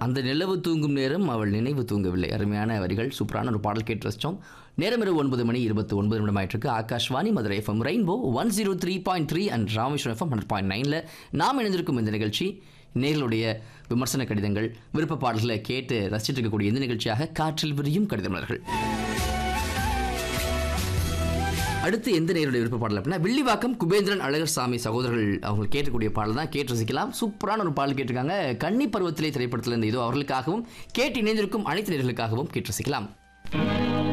அந்த நிலவு தூங்கும் நேரம் அவள் நினைவு தூங்கவில்லை அருமையான வரிகள் சூப்பரான ஒரு பாடல் கேட்டு ரசித்தோம் நேரம் இரவு ஒன்பது மணி இருபத்தி ஒன்பது நிமிடம் ஆயிட்டிருக்கு Akashvani Madurai FM rainbow one zero three point three and Rameswaram FM hundred point நைனில் நாம் இணைந்திருக்கும் இந்த நிகழ்ச்சி நேர்களுடைய விமர்சன கடிதங்கள் விருப்ப பாடல்களை கேட்டு ரசிச்சிட்டு இருக்கக்கூடிய இந்த நிகழ்ச்சியாக காற்றில் விரியும் கடிதமலர்கள் அடுத்து எந்த நேருடைய விருப்ப பாடல் அப்படின்னா வில்லிவாக்கம் குபேந்திரன் அழகர் சாமி சகோதரர்கள் அவங்க கேட்கக்கூடிய பாடல் தான் கேட்டு ரசிக்கலாம் சூப்பரான ஒரு பாடல் கேட்டிருக்காங்க கன்னி பருவத்திலே திரைப்படத்தில் இந்த இதோ அவர்களுக்காகவும் கேட்டு இணைந்திருக்கும் அனைத்து நேர்களுக்காகவும் கேட்டு ரசிக்கலாம்